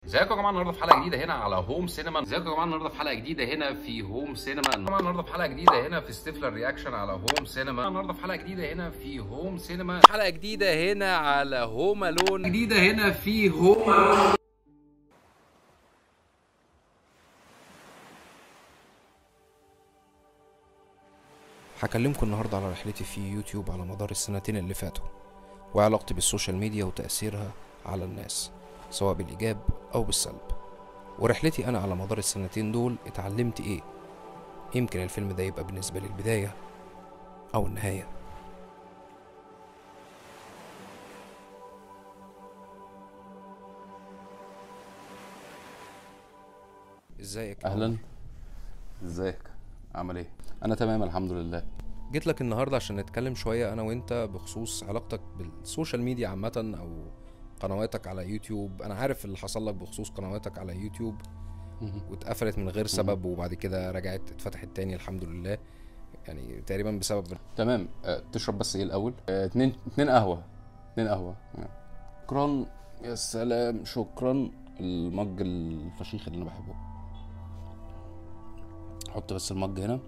ازيكم يا جماعه النهارده في حلقه جديده هنا على هوم سينما ازيكم يا جماعه النهارده في حلقه جديده هنا في هوم سينما جماعه النهارده في حلقه جديده هنا في ستيفلر رياكشن على هوم سينما النهارده في حلقه جديده هنا في هوم سينما حلقه جديده هنا على هوم الون جديده هنا في هوم الون هكلمكم النهاردة على رحلتي في يوتيوب على مدار السنتين اللي فاتوا وعلاقتي بالسوشيال ميديا وتأثيرها على الناس سواء بالإيجاب أو بالسلب ورحلتي أنا على مدار السنتين دول اتعلمت إيه يمكن الفيلم ده يبقى بالنسبة لي البداية أو النهاية ازيك يا اهلا ازيك عامل ايه انا تمام الحمد لله جيت لك النهارده عشان نتكلم شويه انا وانت بخصوص علاقتك بالسوشيال ميديا عامه او قنواتك على يوتيوب انا عارف اللي حصل لك بخصوص قنواتك على يوتيوب مهم. واتقفلت من غير سبب وبعد كده رجعت اتفتحت تاني الحمد لله يعني تقريبا بسبب تمام أه تشرب بس ايه الاول أه اتنين اتنين قهوه اتنين قهوه شكرا يا سلام شكرا المج الفشيخ اللي انا بحبه حط بس المج هنا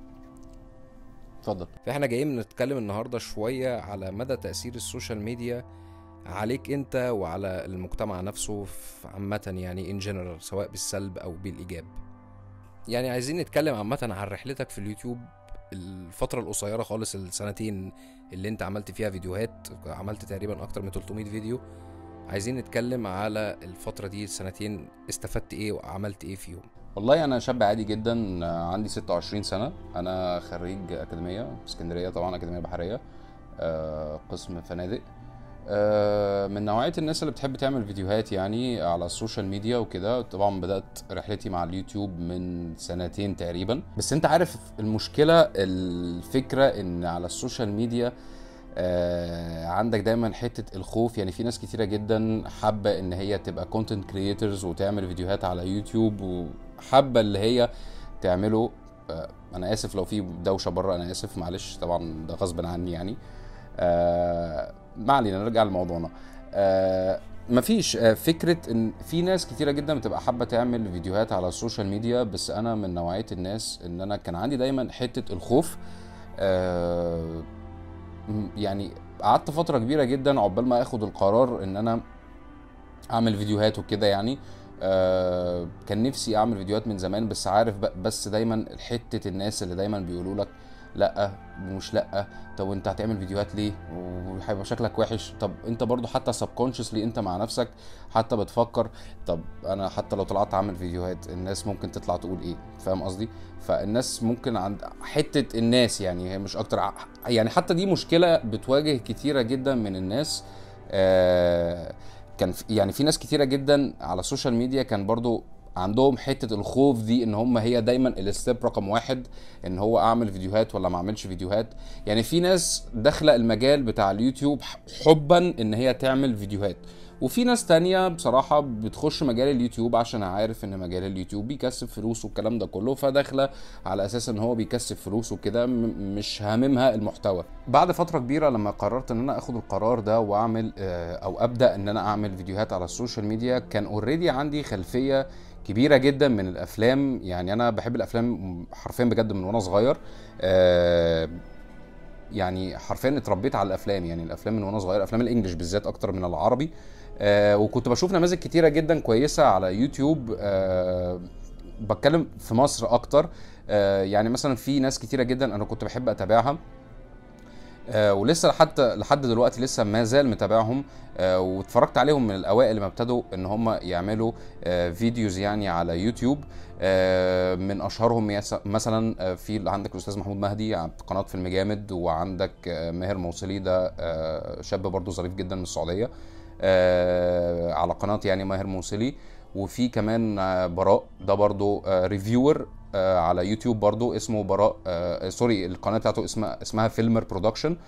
اتفضل فاحنا جايين نتكلم النهارده شويه على مدى تاثير السوشيال ميديا عليك انت وعلى المجتمع نفسه في عامه يعني ان جنرال سواء بالسلب او بالايجاب يعني عايزين نتكلم عامه عن رحلتك في اليوتيوب الفتره القصيره خالص السنتين اللي انت عملت فيها فيديوهات عملت تقريبا اكتر من 300 فيديو عايزين نتكلم على الفتره دي السنتين استفدت ايه وعملت ايه فيهم والله انا شاب عادي جدا آه، عندي 26 سنه انا خريج اكاديميه اسكندريه طبعا اكاديميه بحريه آه، قسم فنادق آه، من نوعيه الناس اللي بتحب تعمل فيديوهات يعني على السوشيال ميديا وكده طبعا بدات رحلتي مع اليوتيوب من سنتين تقريبا بس انت عارف المشكله الفكره ان على السوشيال ميديا آه عندك دايما حته الخوف يعني في ناس كتيره جدا حابه ان هي تبقى كونتنت كريتورز وتعمل فيديوهات على يوتيوب وحابه اللي هي تعمله آه انا اسف لو في دوشه بره انا اسف معلش طبعا ده غصب عني يعني آه ما علينا نرجع لموضوعنا آه مفيش آه، فكرة ان في ناس كتيرة جدا بتبقى حابة تعمل فيديوهات على السوشيال ميديا بس انا من نوعية الناس ان انا كان عندي دايما حتة الخوف آه م- يعني قعدت فترة كبيرة جدا عقبال ما اخد القرار ان انا اعمل فيديوهات وكده يعني آه كان نفسي اعمل فيديوهات من زمان بس عارف ب- بس دايما حتة الناس اللي دايما بيقولوا لك لا ومش لا طب وانت هتعمل فيديوهات ليه وهيبقى شكلك وحش طب انت برضو حتى سبكونشسلي انت مع نفسك حتى بتفكر طب انا حتى لو طلعت اعمل فيديوهات الناس ممكن تطلع تقول ايه فاهم قصدي فالناس ممكن عند حتة الناس يعني هي مش اكتر ع- يعني حتى دي مشكلة بتواجه كتيرة جدا من الناس آه كان في يعني في ناس كتيرة جدا على السوشيال ميديا كان برضو عندهم حتة الخوف دي ان هم هي دايما الستيب رقم واحد ان هو اعمل فيديوهات ولا ما اعملش فيديوهات يعني في ناس داخلة المجال بتاع اليوتيوب حبا ان هي تعمل فيديوهات وفي ناس تانية بصراحة بتخش مجال اليوتيوب عشان عارف ان مجال اليوتيوب بيكسب فلوس والكلام ده كله فداخلة على اساس ان هو بيكسب فلوس وكده م- مش هاممها المحتوى بعد فترة كبيرة لما قررت ان انا اخد القرار ده واعمل آه، او ابدا ان انا اعمل فيديوهات على السوشيال ميديا كان اوريدي عندي خلفية كبيرة جدا من الافلام يعني انا بحب الافلام حرفيا بجد من وانا صغير آه، يعني حرفيا اتربيت على الافلام يعني الافلام من وانا صغير افلام الانجليش بالذات اكتر من العربي آه وكنت بشوف نماذج كتيره جدا كويسه على يوتيوب آه بتكلم في مصر اكتر آه يعني مثلا في ناس كتيره جدا انا كنت بحب اتابعها آه ولسه حتى لحد دلوقتي لسه ما زال متابعهم آه واتفرجت عليهم من الاوائل لما ابتدوا ان هم يعملوا آه فيديوز يعني على يوتيوب آه من اشهرهم يس- مثلا آه في اللي عندك الاستاذ محمود مهدي عن قناه فيلم جامد وعندك آه ماهر موصلي ده آه شاب برضو ظريف جدا من السعوديه آه على قناه يعني ماهر موصلي وفي كمان آه براء ده برضو آه ريفيور آه على يوتيوب برضو اسمه براء آه سوري القناه بتاعته اسمها اسمها فيلمر برودكشن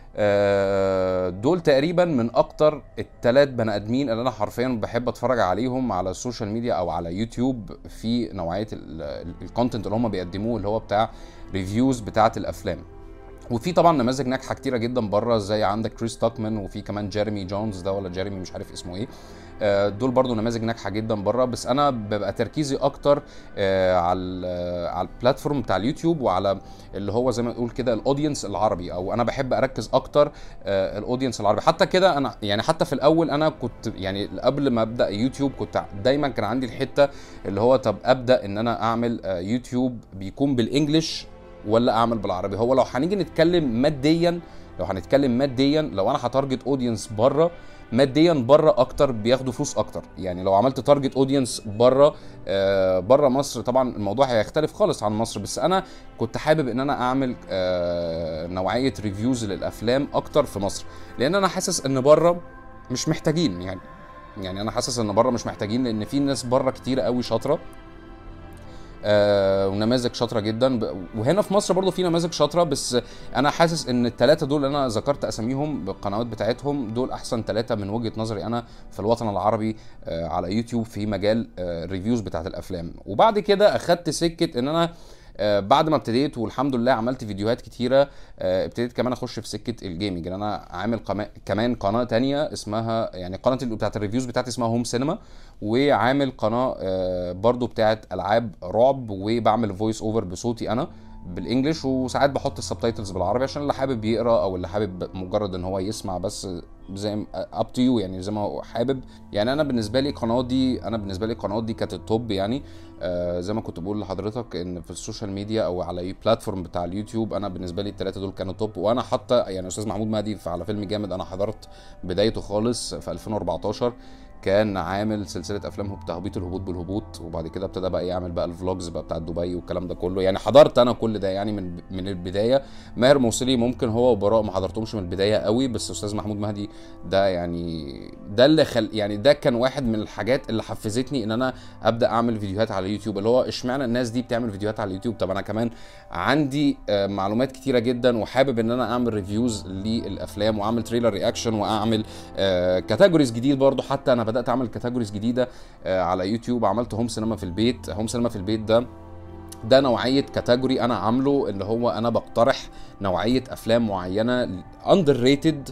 آه، دول تقريبا من اكتر التلات بني ادمين اللي انا حرفيا بحب اتفرج عليهم على السوشيال ميديا او على يوتيوب في نوعيه الكونتنت اللي هم بيقدموه اللي هو بتاع ريفيوز بتاعه الافلام وفي طبعا نماذج ناجحه كتيره جدا بره زي عندك كريس تاكمان وفي كمان جيريمي جونز ده ولا جيريمي مش عارف اسمه ايه آه، دول برضو نماذج ناجحه جدا بره بس انا ببقى تركيزي اكتر آه، على ال- على البلاتفورم بتاع اليوتيوب وعلى اللي هو زي ما نقول كده الاودينس العربي او انا بحب اركز اكتر آه، الاودينس العربي حتى كده انا يعني حتى في الاول انا كنت يعني قبل ما ابدا يوتيوب كنت دايما كان عندي الحته اللي هو طب ابدا ان انا اعمل آه، يوتيوب بيكون بالانجلش ولا اعمل بالعربي هو لو هنيجي نتكلم ماديا لو هنتكلم ماديا لو انا هتارجت اودينس بره ماديا بره اكتر بياخدوا فلوس اكتر يعني لو عملت تارجت اودينس بره آه بره مصر طبعا الموضوع هيختلف خالص عن مصر بس انا كنت حابب ان انا اعمل آه نوعيه ريفيوز للافلام اكتر في مصر لان انا حاسس ان بره مش محتاجين يعني يعني انا حاسس ان بره مش محتاجين لان في ناس بره كتير قوي شاطره آه ونماذج شاطره جدا ب- وهنا في مصر برضو في نماذج شاطره بس انا حاسس ان الثلاثه دول اللي انا ذكرت اساميهم بالقنوات بتاعتهم دول احسن ثلاثه من وجهه نظري انا في الوطن العربي آه على يوتيوب في مجال آه الريفيوز بتاعت الافلام وبعد كده اخدت سكه ان انا آه، بعد ما ابتديت والحمد لله عملت فيديوهات كتيره آه، ابتديت كمان اخش في سكه الجيمنج لان انا عامل قما- كمان قناه تانية اسمها يعني قناه اللي بتاعت الريفيوز بتاعتي اسمها هوم سينما وعامل قناه آه، برضو بتاعت العاب رعب وبعمل فويس اوفر بصوتي انا بالانجلش وساعات بحط السبتايتلز بالعربي عشان اللي حابب يقرا او اللي حابب مجرد ان هو يسمع بس زي اب تو يو يعني زي ما هو حابب يعني انا بالنسبه لي القنوات دي انا بالنسبه لي القنوات دي كانت التوب يعني آه زي ما كنت بقول لحضرتك ان في السوشيال ميديا او على اي بلاتفورم بتاع اليوتيوب انا بالنسبه لي الثلاثه دول كانوا توب وانا حتى يعني استاذ محمود مهدي في- على فيلم جامد انا حضرت بدايته خالص في 2014 كان عامل سلسله افلام تهبيط الهبوط بالهبوط وبعد كده ابتدى بقى يعمل بقى الفلوجز بقى بتاع دبي والكلام ده كله يعني حضرت انا كل ده يعني من من البدايه ماهر موصلي ممكن هو وبراء ما حضرتهمش من البدايه قوي بس استاذ محمود مهدي ده يعني ده اللي خل يعني ده كان واحد من الحاجات اللي حفزتني ان انا ابدا اعمل فيديوهات على اليوتيوب اللي هو اشمعنى الناس دي بتعمل فيديوهات على اليوتيوب طب انا كمان عندي آه، معلومات كتيره جدا وحابب ان انا اعمل ريفيوز للافلام واعمل تريلر رياكشن واعمل كاتيجوريز جديد برضو حتى انا بدات اعمل كاتيجوريز جديده آه، على يوتيوب عملت هوم سينما في البيت هوم سينما في البيت ده ده نوعيه كاتيجوري انا عامله اللي هو انا بقترح نوعيه افلام معينه اندر ريتد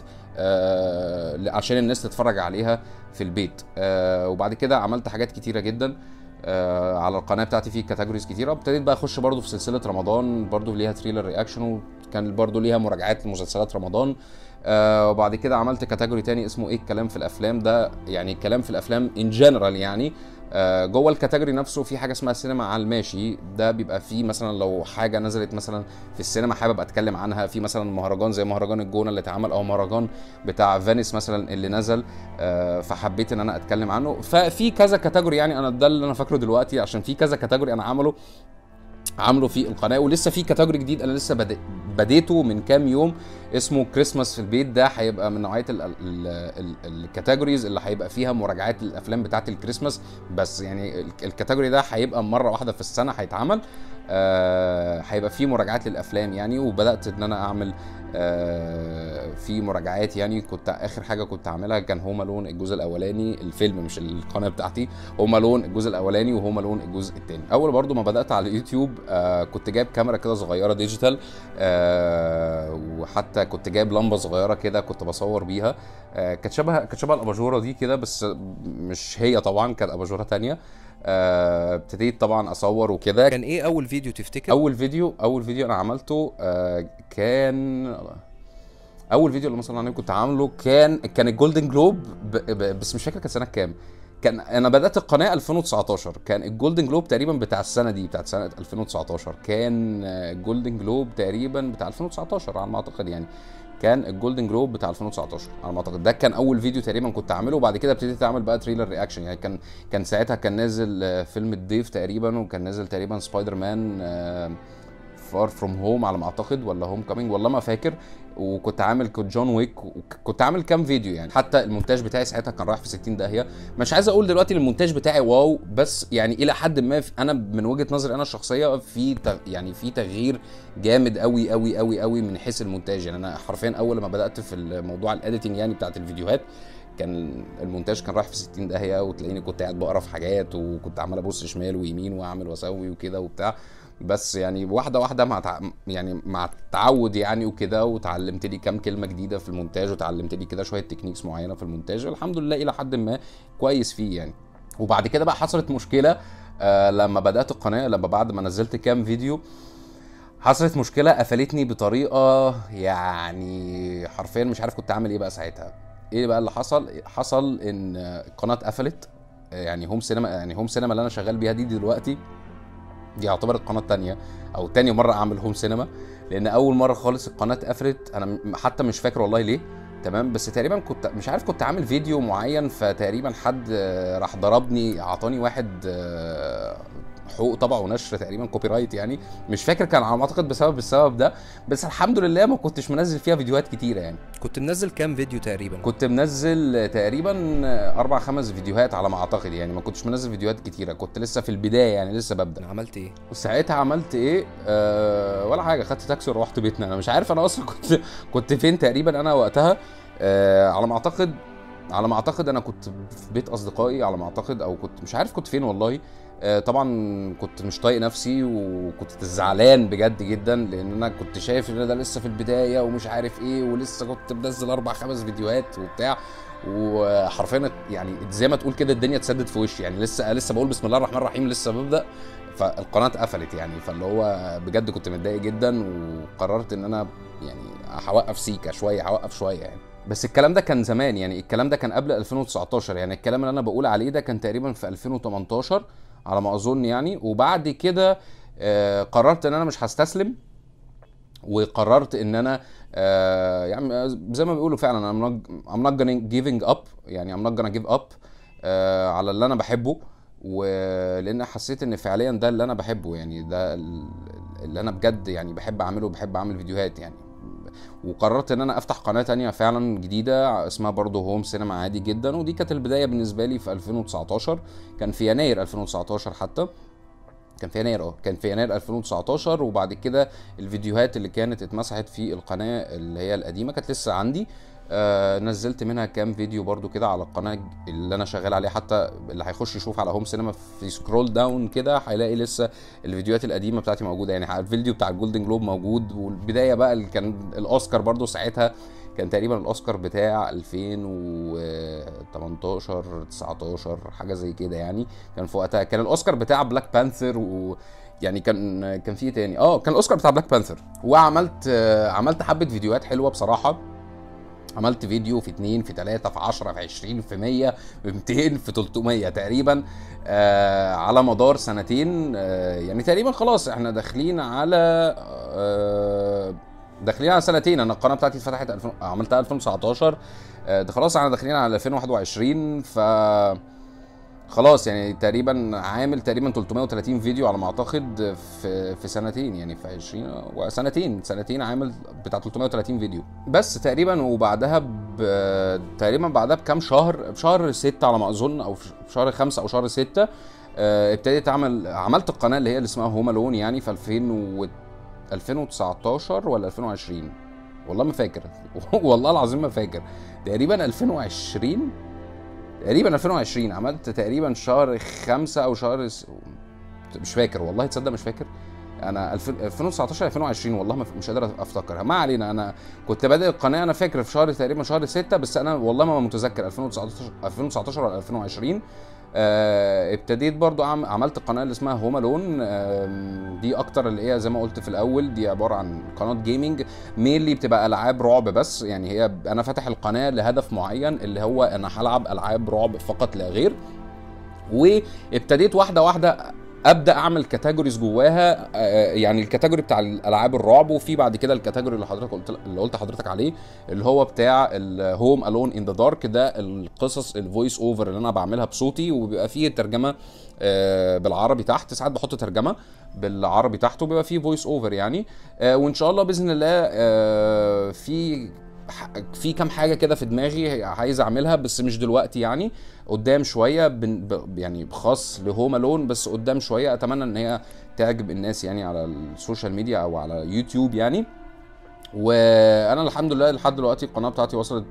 عشان الناس تتفرج عليها في البيت آه، وبعد كده عملت حاجات كتيره جدا آه، على القناه بتاعتي في كاتيجوريز كتيره وابتديت بقى اخش برضو في سلسله رمضان برضو ليها تريلر رياكشن وكان برضو ليها مراجعات لمسلسلات رمضان آه وبعد كده عملت كاتيجوري تاني اسمه ايه الكلام في الافلام ده يعني الكلام في الافلام ان جنرال يعني آه جوه الكاتيجوري نفسه في حاجه اسمها سينما على الماشي ده بيبقى فيه مثلا لو حاجه نزلت مثلا في السينما حابب اتكلم عنها في مثلا مهرجان زي مهرجان الجونه اللي اتعمل او مهرجان بتاع فينيس مثلا اللي نزل آه فحبيت ان انا اتكلم عنه ففي كذا كاتيجوري يعني انا ده اللي انا فاكره دلوقتي عشان في كذا كاتيجوري انا عامله عامله في القناه ولسه في كاتيجوري جديد انا لسه بدي- بديته من كام يوم اسمه كريسماس في البيت ده هيبقى من نوعيه ال- ال- ال- الكاتيجوريز اللي هيبقى فيها مراجعات للافلام بتاعه الكريسماس بس يعني ال- الكاتيجوري ده هيبقى مره واحده في السنه هيتعمل آه، هيبقى فيه مراجعات للافلام يعني وبدات ان انا اعمل آه، في مراجعات يعني كنت اخر حاجه كنت عاملها كان هوم الون الجزء الاولاني الفيلم مش القناه بتاعتي هوم الون الجزء الاولاني وهوم الون الجزء الثاني اول برضو ما بدات على اليوتيوب آه كنت جايب كاميرا كده صغيره ديجيتال آه وحتى كنت جايب لمبه صغيره كده كنت بصور بيها آه كانت شبه كانت شبه الاباجوره دي كده بس مش هي طبعا كانت اباجوره تانية آه، ابتديت طبعا اصور وكده كان ايه اول فيديو تفتكر اول فيديو اول فيديو انا عملته آه، كان اول فيديو اللي مثلا انا كنت عامله كان كان الجولدن جلوب ب... ب... بس مش فاكر كان سنه كام كان انا بدات القناه 2019 كان الجولدن جلوب تقريبا بتاع السنه دي بتاعت سنه 2019 كان الجولدن جلوب تقريبا بتاع 2019 على ما اعتقد يعني كان الجولدن جلوب بتاع 2019 على ما اعتقد ده كان اول فيديو تقريبا كنت اعمله وبعد كده ابتديت اعمل بقى تريلر رياكشن يعني كان كان ساعتها كان نازل آه، فيلم الضيف تقريبا وكان نازل تقريبا سبايدر مان فار فروم هوم على ما اعتقد ولا هوم كامينج والله ما فاكر وكنت عامل كنت جون ويك وكنت عامل كام فيديو يعني حتى المونتاج بتاعي ساعتها كان رايح في 60 داهيه مش عايز اقول دلوقتي المونتاج بتاعي واو بس يعني الى حد ما في- انا من وجهه نظري انا الشخصيه في تغ- يعني في تغيير جامد قوي قوي قوي قوي من حيث المونتاج يعني انا حرفيا اول ما بدات في الموضوع الاديتنج يعني بتاعت الفيديوهات كان المونتاج كان رايح في 60 داهيه وتلاقيني كنت قاعد بقرا في حاجات وكنت عمال ابص شمال ويمين واعمل واسوي وكده وبتاع بس يعني واحده واحده مع تع... يعني مع التعود يعني وكده وتعلمت لي كام كلمه جديده في المونتاج وتعلمت لي كده شويه تكنيكس معينه في المونتاج الحمد لله الى حد ما كويس فيه يعني وبعد كده بقى حصلت مشكله آه لما بدات القناه لما بعد ما نزلت كام فيديو حصلت مشكله قفلتني بطريقه يعني حرفيا مش عارف كنت اعمل ايه بقى ساعتها ايه بقى اللي حصل حصل ان القناه اتقفلت يعني هوم سينما يعني هوم سينما اللي انا شغال بيها دي دلوقتي دي يعتبر القناه التانية او تاني مره اعمل هوم سينما لان اول مره خالص القناه اتقفلت انا م- حتى مش فاكر والله ليه تمام بس تقريبا كنت مش عارف كنت عامل فيديو معين فتقريبا حد آه، راح ضربني اعطاني واحد آه، حقوق طبع ونشر تقريبا كوبي رايت يعني مش فاكر كان على ما اعتقد بسبب السبب ده بس الحمد لله ما كنتش منزل فيها فيديوهات كتيره يعني كنت منزل كام فيديو تقريبا كنت منزل تقريبا اربع خمس فيديوهات على ما اعتقد يعني ما كنتش منزل فيديوهات كتيره كنت لسه في البدايه يعني لسه ببدا عملت ايه ساعتها عملت ايه أه ولا حاجه خدت تاكسي وروحت بيتنا انا مش عارف انا اصلا كنت كنت فين تقريبا انا وقتها أه على ما اعتقد على ما اعتقد انا كنت في بيت اصدقائي على ما اعتقد او كنت مش عارف كنت فين والله آه، طبعا كنت مش طايق نفسي وكنت زعلان بجد جدا لان انا كنت شايف ان ده لسه في البدايه ومش عارف ايه ولسه كنت منزل اربع خمس فيديوهات وبتاع وحرفيا يعني زي ما تقول كده الدنيا اتسدت في وشي يعني لسه لسه بقول بسم الله الرحمن الرحيم لسه ببدا فالقناه اتقفلت يعني فاللي هو بجد كنت متضايق جدا وقررت ان انا يعني هوقف سيكا شويه هوقف شويه يعني بس الكلام ده كان زمان يعني الكلام ده كان قبل 2019 يعني الكلام اللي انا بقول عليه ده كان تقريبا في 2018 على ما اظن يعني وبعد كده آه، قررت ان انا مش هستسلم وقررت ان انا آه، يعني زي ما بيقولوا فعلا I'm not, I'm not gonna giving up يعني I'm not gonna give up آه، على اللي انا بحبه ولان حسيت ان فعليا ده اللي انا بحبه يعني ده ال- اللي انا بجد يعني بحب اعمله بحب اعمل فيديوهات يعني وقررت ان انا افتح قناه تانية فعلا جديده اسمها برضه هوم سينما عادي جدا ودي كانت البدايه بالنسبه لي في 2019 كان في يناير 2019 حتى كان في يناير اه كان في يناير 2019 وبعد كده الفيديوهات اللي كانت اتمسحت في القناه اللي هي القديمه كانت لسه عندي آه نزلت منها كام فيديو برضو كده على القناه اللي انا شغال عليها حتى اللي هيخش يشوف على هوم سينما في سكرول داون كده هيلاقي لسه الفيديوهات القديمه بتاعتي موجوده يعني الفيديو بتاع الجولدن جلوب موجود والبدايه بقى اللي كان الاوسكار برضو ساعتها كان تقريبا الاوسكار بتاع 2018 19 حاجه زي كده يعني كان في وقتها كان الاوسكار بتاع بلاك بانثر و يعني كان كان في إيه تاني اه كان الاوسكار بتاع بلاك بانثر وعملت آه، عملت حبه فيديوهات حلوه بصراحه عملت فيديو في اتنين في تلاتة في عشرة في عشرين في مية في ميتين في تلتمية تقريبا آه على مدار سنتين آه يعني تقريبا خلاص احنا داخلين على آه داخلين على سنتين انا القناه بتاعتي اتفتحت 2000 عملتها 2019 آه ده خلاص احنا داخلين على 2021 ف خلاص يعني تقريبا عامل تقريبا 330 فيديو على ما اعتقد في في سنتين يعني في 20 وسنتين سنتين عامل بتاع 330 فيديو بس تقريبا وبعدها ب... تقريبا بعدها بكام شهر بشهر 6 على ما اظن او في شهر 5 او شهر 6 آه، ابتديت اعمل عملت القناه اللي هي اللي اسمها هوم الون يعني في 2000 و 2019 ولا 2020 والله ما فاكر والله العظيم ما فاكر تقريبا 2020 تقريبا 2020 عملت تقريبا شهر خمسة او شهر س... مش فاكر والله تصدق مش فاكر انا 2000 2019 2020 والله ما ف- مش قادر افتكرها ما علينا انا كنت بادئ القناه انا فاكر في شهر تقريبا شهر 6 بس انا والله ما متذكر 2019 2019 ولا 2020 آه ابتديت برضو أعم- عملت قناه اللي اسمها هوم الون آه دي اكتر اللي هي زي ما قلت في الاول دي عباره عن قناه جيمنج مينلي بتبقى العاب رعب بس يعني هي انا فاتح القناه لهدف معين اللي هو انا هلعب العاب رعب فقط لا غير وابتديت واحده واحده ابدا اعمل كاتيجوريز جواها آه، يعني الكاتيجوري بتاع الالعاب الرعب وفي بعد كده الكاتيجوري اللي حضرتك قلت اللي قلت حضرتك عليه اللي هو بتاع الهوم الون ان ذا دارك ده القصص الفويس اوفر اللي انا بعملها بصوتي وبيبقى فيه ترجمه آه، بالعربي تحت ساعات بحط ترجمه بالعربي تحت وبيبقى فيه فويس اوفر يعني آه، وان شاء الله باذن الله آه، في ح- في كام حاجه كده في دماغي عايز اعملها بس مش دلوقتي يعني قدام شويه بن ب يعني خاص لهوم الون بس قدام شويه اتمنى ان هي تعجب الناس يعني على السوشيال ميديا او على يوتيوب يعني وانا الحمد لله لحد دلوقتي القناه بتاعتي وصلت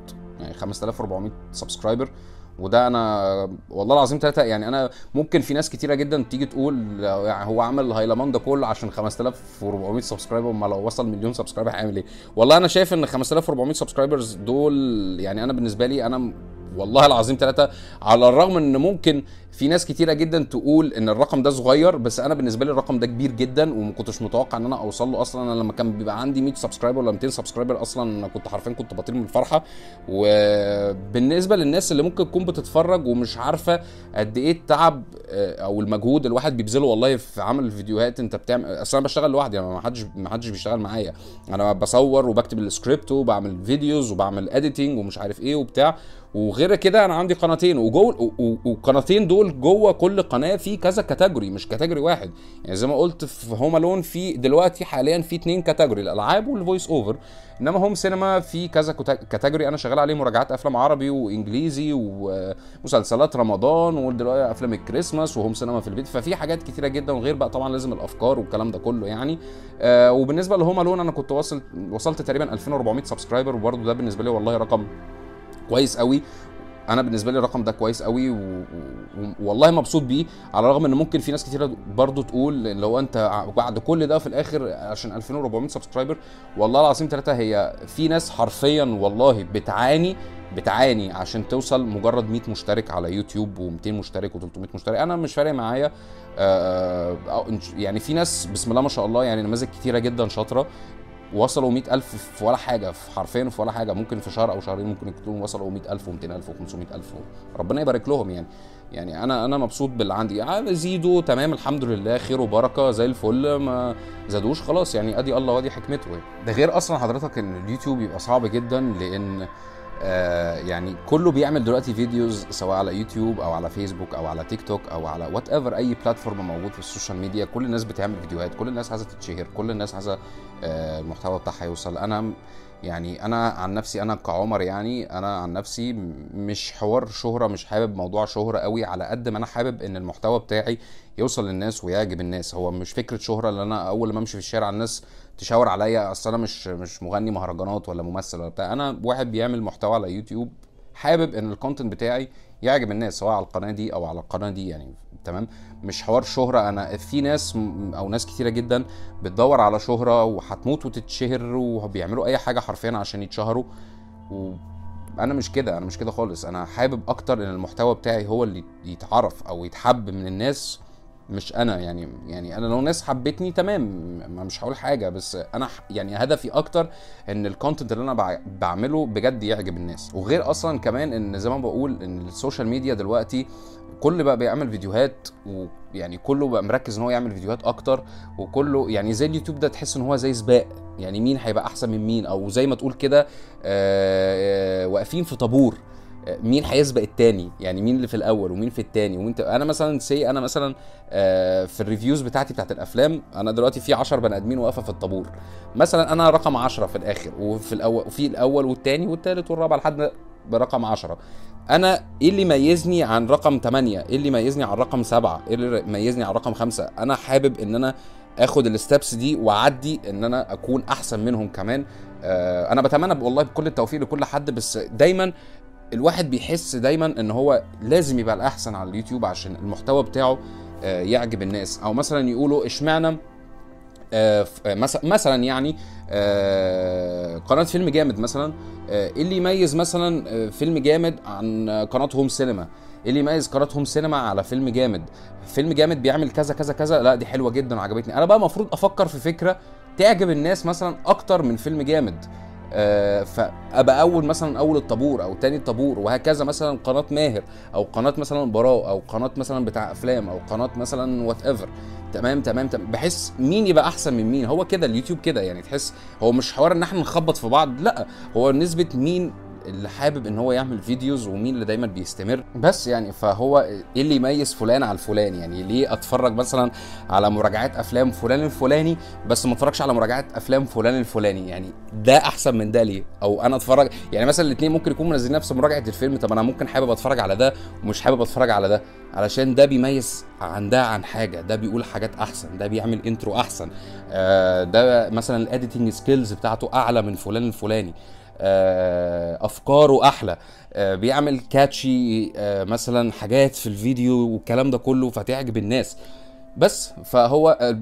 يعني 5400 سبسكرايبر وده انا والله العظيم ثلاثة يعني انا ممكن في ناس كتيره جدا تيجي تقول يعني هو عمل الهيلمان ده كله عشان 5400 سبسكرايبر امال لو وصل مليون سبسكرايبر هيعمل ايه؟ والله انا شايف ان 5400 سبسكرايبرز دول يعني انا بالنسبه لي انا والله العظيم ثلاثة على الرغم ان ممكن في ناس كتيرة جدا تقول ان الرقم ده صغير بس انا بالنسبة لي الرقم ده كبير جدا وما كنتش متوقع ان انا اوصل له اصلا انا لما كان بيبقى عندي 100 سبسكرايبر ولا 200 سبسكرايبر اصلا انا كنت حرفيا كنت بطير من الفرحة وبالنسبة للناس اللي ممكن تكون بتتفرج ومش عارفة قد ايه التعب آه، او المجهود الواحد بيبذله والله في عمل الفيديوهات انت بتعمل اصل انا بشتغل لوحدي يعني ما حدش ما حدش بيشتغل معايا انا بصور وبكتب السكريبت وبعمل فيديوز وبعمل اديتنج ومش عارف ايه وبتاع وغير كده انا عندي قناتين وجوه والقناتين دول جوه كل قناه في كذا كاتيجوري مش كاتيجوري واحد يعني زي ما قلت في هوم الون في دلوقتي حاليا في اتنين كاتيجوري الالعاب والفويس اوفر انما هوم سينما في كذا كاتيجوري انا شغال عليه مراجعات افلام عربي وانجليزي ومسلسلات رمضان ودلوقتي افلام الكريسماس وهوم سينما في البيت ففي حاجات كتيره جدا وغير بقى طبعا لازم الافكار والكلام ده كله يعني آه وبالنسبه لهوم الون انا كنت واصل وصلت تقريبا 2400 سبسكرايبر وبرده ده بالنسبه لي والله رقم كويس قوي انا بالنسبه لي الرقم ده كويس قوي و... و... والله مبسوط بيه على الرغم ان ممكن في ناس كتيره برضو تقول لو انت بعد كل ده في الاخر عشان 2400 سبسكرايبر والله العظيم ثلاثه هي في ناس حرفيا والله بتعاني بتعاني عشان توصل مجرد 100 مشترك على يوتيوب و200 مشترك و300 مشترك انا مش فارق معايا آه يعني في ناس بسم الله ما شاء الله يعني نماذج كتيره جدا شاطره وصلوا 100000 في ولا حاجه في حرفيا في ولا حاجه ممكن في شهر او شهرين ممكن يكونوا وصلوا 100000 و200000 و500000 ربنا يبارك لهم يعني يعني انا انا مبسوط باللي عندي يعني زيدوا تمام الحمد لله خير وبركه زي الفل ما زادوش خلاص يعني ادي الله وادي حكمته ده غير اصلا حضرتك ان اليوتيوب يبقى صعب جدا لان آه يعني كله بيعمل دلوقتي فيديوز سواء على يوتيوب او على فيسبوك او على تيك توك او على وات ايفر اي بلاتفورم موجود في السوشيال ميديا كل الناس بتعمل فيديوهات كل الناس عايزه تتشهر كل الناس عايزه آه المحتوى بتاعها يوصل انا يعني انا عن نفسي انا كعمر يعني انا عن نفسي مش حوار شهره مش حابب موضوع شهره قوي على قد ما انا حابب ان المحتوى بتاعي يوصل للناس ويعجب الناس هو مش فكره شهره اللي انا اول ما امشي في الشارع الناس تشاور عليا اصل انا مش مش مغني مهرجانات ولا ممثل ولا بتاع انا واحد بيعمل محتوى على يوتيوب حابب ان الكونتنت بتاعي يعجب الناس سواء على القناه دي او على القناه دي يعني تمام مش حوار شهرة انا في ناس او ناس كتيرة جدا بتدور على شهرة وهتموت وتتشهر وبيعملوا اي حاجة حرفيا عشان يتشهروا و انا مش كده انا مش كده خالص انا حابب اكتر ان المحتوى بتاعي هو اللي يتعرف او يتحب من الناس مش انا يعني يعني انا لو ناس حبتني تمام ما مش هقول حاجه بس انا يعني هدفي اكتر ان الكونتنت اللي انا بعمله بجد يعجب الناس وغير اصلا كمان ان زي ما بقول ان السوشيال ميديا دلوقتي كل بقى بيعمل فيديوهات ويعني كله بقى مركز ان هو يعمل فيديوهات اكتر وكله يعني زي اليوتيوب ده تحس ان هو زي سباق يعني مين هيبقى احسن من مين او زي ما تقول كده واقفين في طابور مين هيسبق التاني يعني مين اللي في الاول ومين في التاني ومين انا مثلا سي انا مثلا في الريفيوز بتاعتي بتاعت الافلام انا دلوقتي في 10 بني ادمين واقفه في الطابور مثلا انا رقم 10 في الاخر وفي الاول وفي الاول والتاني والتالت والرابع لحد برقم 10 انا ايه اللي يميزني عن رقم 8 ايه اللي يميزني عن رقم 7 ايه اللي يميزني عن رقم 5 انا حابب ان انا اخد الستبس دي واعدي ان انا اكون احسن منهم كمان آه انا بتمنى والله بكل التوفيق لكل حد بس دايما الواحد بيحس دايما ان هو لازم يبقى الاحسن على اليوتيوب عشان المحتوى بتاعه آه يعجب الناس او مثلا يقولوا اشمعنى آه مثلا يعني آه قناه فيلم جامد مثلا ايه اللي يميز مثلا فيلم جامد عن قناه هوم سينما ايه اللي يميز قناه هوم سينما على فيلم جامد فيلم جامد بيعمل كذا كذا كذا لا دي حلوه جدا وعجبتني انا بقى المفروض افكر في فكره تعجب الناس مثلا اكتر من فيلم جامد آه فابقى اول مثلا اول الطابور او تاني الطابور وهكذا مثلا قناه ماهر او قناه مثلا براء او قناه مثلا بتاع افلام او قناه مثلا وات ايفر تمام تمام تمام بحس مين يبقى احسن من مين هو كده اليوتيوب كده يعني تحس هو مش حوار ان احنا نخبط في بعض لا هو نسبه مين اللي حابب ان هو يعمل فيديوز ومين اللي دايما بيستمر بس يعني فهو ايه اللي يميز فلان على الفلان يعني ليه اتفرج مثلا على مراجعات افلام فلان الفلاني بس ما اتفرجش على مراجعات افلام فلان الفلاني يعني ده احسن من ده ليه او انا اتفرج يعني مثلا الاثنين ممكن يكونوا منزلين نفس مراجعه الفيلم طب انا ممكن حابب اتفرج على ده ومش حابب اتفرج على ده علشان ده بيميز عن ده عن حاجه ده بيقول حاجات احسن ده بيعمل انترو احسن آه ده مثلا الاديتنج سكيلز بتاعته اعلى من فلان الفلاني آه، افكاره احلى آه، بيعمل كاتشي آه، مثلا حاجات في الفيديو والكلام ده كله فتعجب الناس بس فهو آه،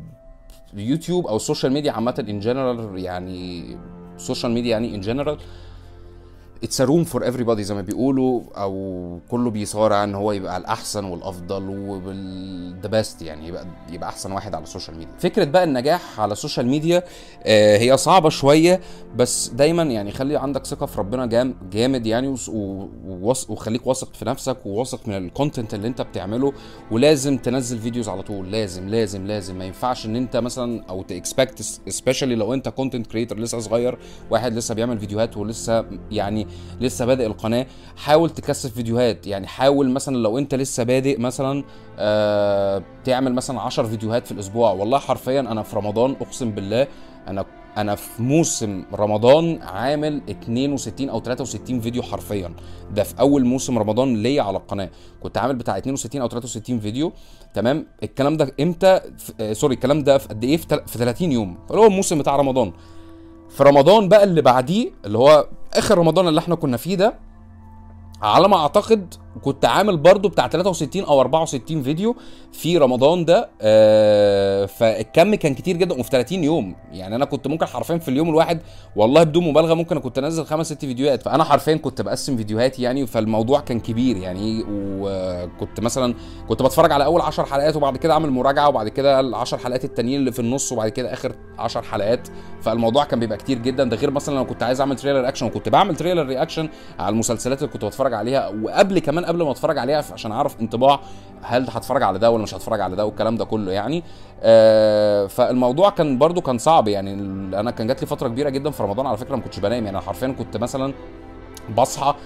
اليوتيوب او السوشيال ميديا عامه ان جنرال يعني السوشيال ميديا يعني ان جنرال اتس روم فور everybody زي ما بيقولوا او كله بيصارع ان هو يبقى الاحسن والافضل وذا بيست يعني يبقى يبقى احسن واحد على السوشيال ميديا فكره بقى النجاح على السوشيال ميديا آه، هي صعبه شويه بس دايما يعني خلي عندك ثقه في ربنا جام جامد يعني وس- و- ووث- وخليك واثق في نفسك وواثق من الكونتنت اللي انت بتعمله ولازم تنزل فيديوز على طول لازم لازم لازم ما ينفعش ان انت مثلا او تكسبكت سبيشالي لو انت كونتنت كريتور لسه صغير واحد لسه بيعمل فيديوهات ولسه يعني لسه بادئ القناه حاول تكثف فيديوهات يعني حاول مثلا لو انت لسه بادئ مثلا آه تعمل مثلا 10 فيديوهات في الاسبوع والله حرفيا انا في رمضان اقسم بالله انا انا في موسم رمضان عامل 62 او 63 فيديو حرفيا ده في اول موسم رمضان ليا على القناه كنت عامل بتاع 62 او 63 فيديو تمام الكلام ده امتى في آه سوري الكلام ده في قد ايه في, تل- في 30 يوم اللي هو الموسم بتاع رمضان في رمضان بقى اللي بعديه اللي هو اخر رمضان اللي احنا كنا فيه ده على ما اعتقد كنت عامل برضو بتاع 63 او 64 فيديو في رمضان ده آه فالكم كان كتير جدا وفي 30 يوم يعني انا كنت ممكن حرفيا في اليوم الواحد والله بدون مبالغه ممكن كنت انزل خمس ست فيديوهات فانا حرفيا كنت بقسم فيديوهاتي يعني فالموضوع كان كبير يعني وكنت مثلا كنت بتفرج على اول 10 حلقات وبعد كده اعمل مراجعه وبعد كده ال 10 حلقات التانيين اللي في النص وبعد كده اخر 10 حلقات فالموضوع كان بيبقى كتير جدا ده غير مثلا لو كنت عايز اعمل تريلر رياكشن وكنت بعمل تريلر رياكشن على المسلسلات اللي كنت بتفرج عليها وقبل كمان قبل ما اتفرج عليها عشان اعرف انطباع هل هتفرج على ده ولا مش هتفرج على ده والكلام ده كله يعني آه فالموضوع كان برضو كان صعب يعني ال- انا كان جات لي فتره كبيره جدا في رمضان على فكره ما كنتش بنام يعني انا حرفيا كنت مثلا بصحى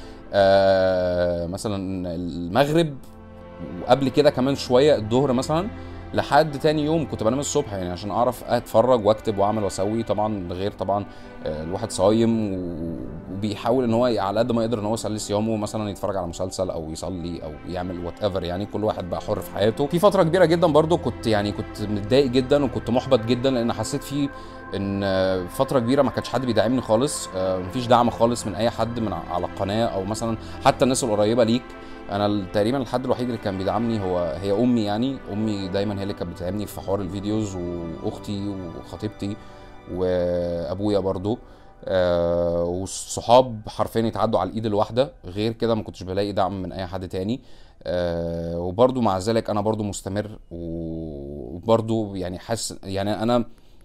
آه مثلا المغرب وقبل كده كمان شويه الظهر مثلا لحد تاني يوم كنت بنام الصبح يعني عشان اعرف اتفرج واكتب واعمل واسوي طبعا غير طبعا آه، الواحد صايم و- وبيحاول ان هو على قد ما يقدر ان هو يسلي صيامه مثلا يتفرج على مسلسل او يصلي او يعمل وات ايفر يعني كل واحد بقى حر في حياته في فتره كبيره جدا برضو كنت يعني كنت متضايق جدا وكنت محبط جدا لان حسيت فيه ان آه، فتره كبيره ما كانش حد بيدعمني خالص آه، مفيش دعم خالص من اي حد من على القناه او مثلا حتى الناس القريبه ليك انا ال- تقريبا الحد الوحيد اللي كان بيدعمني هو هي امي يعني امي دايما هي اللي كانت بتدعمني في حوار الفيديوز واختي وخطيبتي وابويا برضو آه والصحاب حرفيا يتعدوا على الايد الواحده غير كده ما كنتش بلاقي دعم من اي حد تاني آه وبرضو مع ذلك انا برضو مستمر وبرضو يعني حاسس يعني انا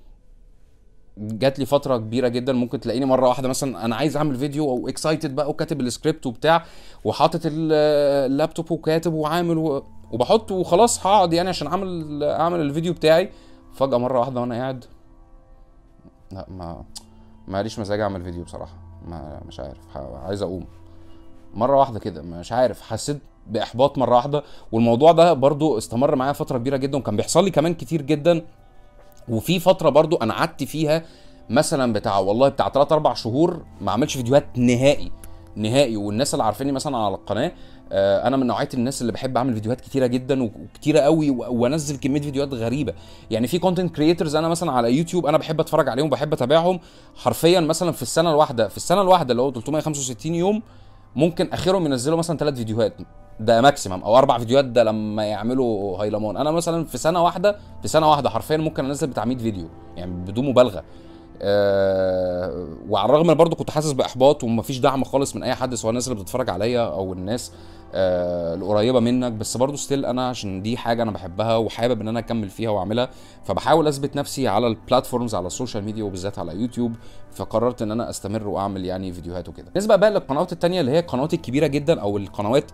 جات لي فتره كبيره جدا ممكن تلاقيني مره واحده مثلا انا عايز اعمل فيديو او اكسايتد بقى وكاتب السكريبت وبتاع وحاطط ال- اللابتوب وكاتب وعامل و... وبحط وخلاص هقعد يعني عشان اعمل اعمل الفيديو بتاعي فجاه مره واحده وانا قاعد لا ما ماليش مزاج اعمل فيديو بصراحه ما مش عارف ح- عايز اقوم مره واحده كده مش عارف حسيت باحباط مره واحده والموضوع ده برضو استمر معايا فتره كبيره جدا وكان بيحصل لي كمان كتير جدا وفي فتره برضو انا قعدت فيها مثلا بتاع والله بتاع 3 4 شهور ما عملتش فيديوهات نهائي نهائي والناس اللي عارفيني مثلا على القناه آه، انا من نوعيه الناس اللي بحب اعمل فيديوهات كتيره جدا وكتيره قوي و- وانزل كميه فيديوهات غريبه يعني في كونتنت كريتورز انا مثلا على يوتيوب انا بحب اتفرج عليهم بحب اتابعهم حرفيا مثلا في السنه الواحده في السنه الواحده اللي هو 365 يوم ممكن اخرهم ينزلوا مثلا ثلاث فيديوهات ده ماكسيمم او اربع فيديوهات ده لما يعملوا هيلمان انا مثلا في سنه واحده في سنه واحده حرفيا ممكن انزل بتاع 100 فيديو يعني بدون مبالغه آه وعلى الرغم من برضه كنت حاسس باحباط ومفيش دعم خالص من اي حد سواء الناس اللي بتتفرج عليا او الناس آه القريبه منك بس برضه ستيل انا عشان دي حاجه انا بحبها وحابب ان انا اكمل فيها واعملها فبحاول اثبت نفسي على البلاتفورمز على السوشيال ميديا وبالذات على يوتيوب فقررت ان انا استمر واعمل يعني فيديوهات وكده بالنسبه بقى للقنوات التانية اللي هي القنوات الكبيره جدا او القنوات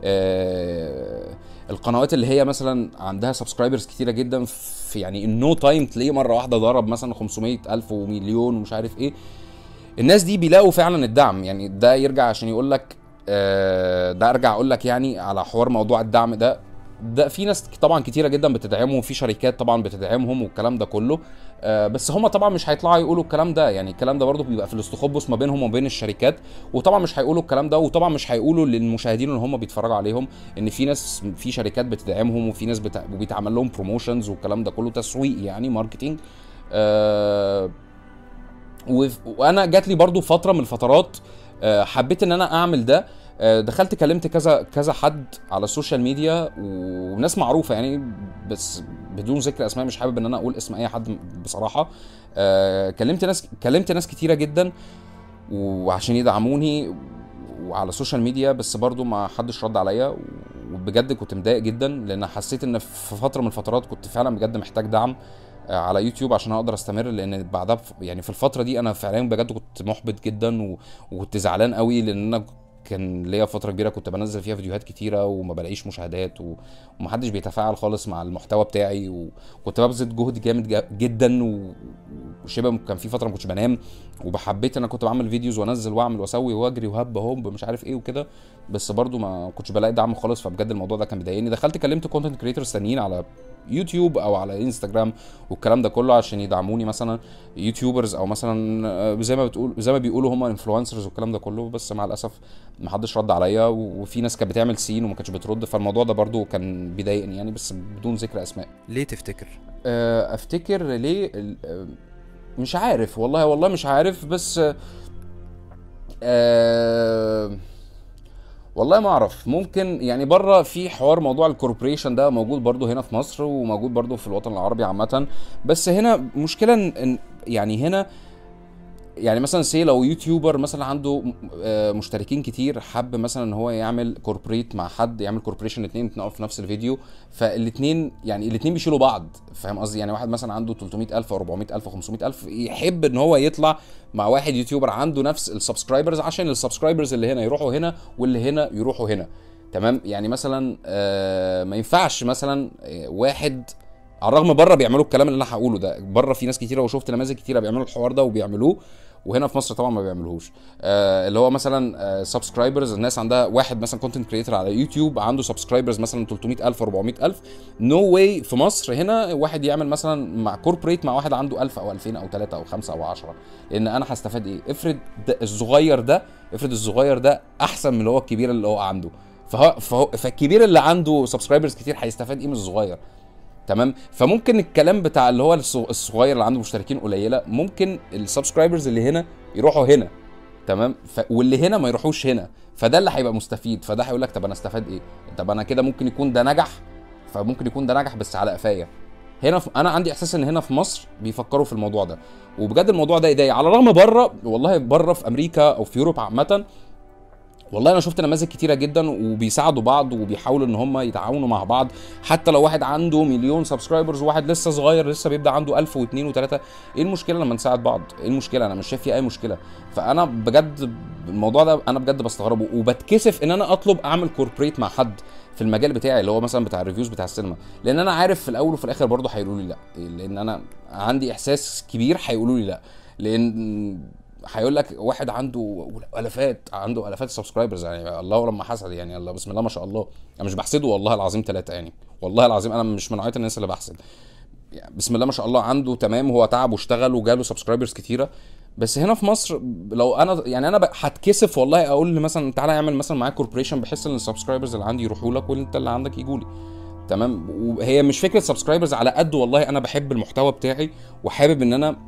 آه القنوات اللي هي مثلا عندها سبسكرايبرز كتيره جدا في يعني النو تايم تلاقيه مره واحده ضرب مثلا 500 الف ومليون ومش عارف ايه الناس دي بيلاقوا فعلا الدعم يعني ده يرجع عشان يقول لك آه، ده ارجع اقول لك يعني على حوار موضوع الدعم ده ده في ناس طبعا كتيره جدا بتدعمهم وفي شركات طبعا بتدعمهم والكلام ده كله آه، بس هم طبعا مش هيطلعوا يقولوا الكلام ده يعني الكلام ده برضه بيبقى في الاستخبص ما بينهم وبين الشركات وطبعا مش هيقولوا الكلام ده وطبعا مش هيقولوا للمشاهدين اللي هم بيتفرجوا عليهم ان في ناس في شركات بتدعمهم وفي ناس بتع... وبيتعمل لهم بروموشنز والكلام ده كله تسويق يعني ماركتينج آه وف- وانا جات لي برضو فتره من الفترات آه، حبيت ان انا اعمل ده آه، دخلت كلمت كذا كذا حد على السوشيال ميديا وناس معروفه يعني بس بدون ذكر اسماء مش حابب ان انا اقول اسم اي حد بصراحه آه، كلمت ناس كلمت ناس كتيره جدا وعشان يدعموني وعلى السوشيال ميديا بس برضو ما حدش رد عليا وبجد كنت متضايق جدا لان حسيت ان في فتره من الفترات كنت فعلا بجد محتاج دعم آه، على يوتيوب عشان اقدر استمر لان بعدها ف- يعني في الفتره دي انا فعلا بجد كنت محبط جدا و- وكنت زعلان قوي لان انا كان ليا فتره كبيره كنت بنزل فيها فيديوهات كتيره وما بلاقيش مشاهدات و- ومحدش بيتفاعل خالص مع المحتوى بتاعي وكنت ببذل جهد جامد جا- جدا و- وشبه كان في فتره ما كنتش بنام وبحبيت انا كنت بعمل فيديوز وانزل واعمل واسوي واجري وهب هوب مش عارف ايه وكده بس برضو ما كنتش بلاقي دعم خالص فبجد الموضوع ده كان بيضايقني دخلت كلمت كونتنت كريتورز تانيين على يوتيوب او على انستجرام والكلام ده كله عشان يدعموني مثلا يوتيوبرز او مثلا آه، زي ما بتقول زي ما بيقولوا هم انفلونسرز والكلام ده كله بس مع الاسف ما حدش رد عليا و- وفي ناس كانت بتعمل سين وما كانتش بترد فالموضوع ده برضو كان بيضايقني يعني بس بدون ذكر اسماء ليه تفتكر آه، افتكر ليه ال- آه، مش عارف والله والله مش عارف بس آه، آه، والله ما اعرف ممكن يعني بره في حوار موضوع الكوربريشن ده موجود برضو هنا في مصر وموجود برضو في الوطن العربي عامة بس هنا مشكلة إن- إن يعني هنا يعني مثلا سي لو يوتيوبر مثلا عنده آه، مشتركين كتير حب مثلا ان هو يعمل كوربريت مع حد يعمل كوربريشن الاثنين يتنقلوا في نفس الفيديو فالاثنين يعني الاثنين بيشيلوا بعض فاهم قصدي يعني واحد مثلا عنده 300000 او 400000 او 500000 يحب ان هو يطلع مع واحد يوتيوبر عنده نفس السبسكرايبرز عشان السبسكرايبرز اللي هنا يروحوا هنا واللي هنا يروحوا هنا تمام يعني مثلا آه ما ينفعش مثلا آه، واحد على الرغم بره بيعملوا الكلام اللي انا هقوله ده بره في ناس كتيره وشفت نماذج كتيره بيعملوا الحوار ده وبيعملوه وهنا في مصر طبعا ما بيعملوهوش آه اللي هو مثلا سبسكرايبرز الناس عندها واحد مثلا كونتنت كريتور على يوتيوب عنده سبسكرايبرز مثلا 300000 400000 نو واي في مصر هنا واحد يعمل مثلا مع كوربريت مع واحد عنده 1000 او 2000 او 3 او 5 او 10 لان انا هستفاد ايه افرض ده الصغير ده افرض الصغير ده احسن من اللي هو الكبير اللي هو عنده فهو, فهو فالكبير اللي عنده سبسكرايبرز كتير هيستفاد ايه من الصغير تمام فممكن الكلام بتاع اللي هو الصغ- الصغير اللي عنده مشتركين قليله ممكن السبسكرايبرز اللي هنا يروحوا هنا تمام ف... واللي هنا ما يروحوش هنا فده اللي هيبقى مستفيد فده هيقول لك طب انا استفاد ايه طب انا كده ممكن يكون ده نجح فممكن يكون ده نجح بس على قفايا هنا في... انا عندي احساس ان هنا في مصر بيفكروا في الموضوع ده وبجد الموضوع ده يضايق على الرغم بره والله بره في امريكا او في اوروبا عامه والله انا شفت نماذج كتيره جدا وبيساعدوا بعض وبيحاولوا ان هم يتعاونوا مع بعض حتى لو واحد عنده مليون سبسكرايبرز وواحد لسه صغير لسه بيبدا عنده 1000 و2 و3 ايه المشكله لما نساعد بعض ايه المشكله انا مش شايف فيها اي مشكله فانا بجد الموضوع ده انا بجد بستغربه وبتكسف ان انا اطلب اعمل كوربريت مع حد في المجال بتاعي اللي هو مثلا بتاع الريفيوز بتاع السينما لان انا عارف في الاول وفي الاخر برضه هيقولوا لي لا لان انا عندي احساس كبير هيقولوا لي لا لان هيقول لك واحد عنده الافات عنده الافات سبسكرايبرز يعني الله لما حسد يعني الله بسم الله ما شاء الله انا مش بحسده والله العظيم ثلاثه يعني والله العظيم انا مش من نوعيه الناس اللي بحسد يعني بسم الله ما شاء الله عنده تمام هو تعب واشتغل وجاله سبسكرايبرز كتيره بس هنا في مصر لو انا يعني انا ب- هتكسف والله اقول مثلا تعالى اعمل مثلا معاك كوربريشن بحس ان السبسكرايبرز اللي عندي يروحوا لك وانت اللي عندك يجوا لي تمام وهي مش فكره سبسكرايبرز على قد والله انا بحب المحتوى بتاعي وحابب ان انا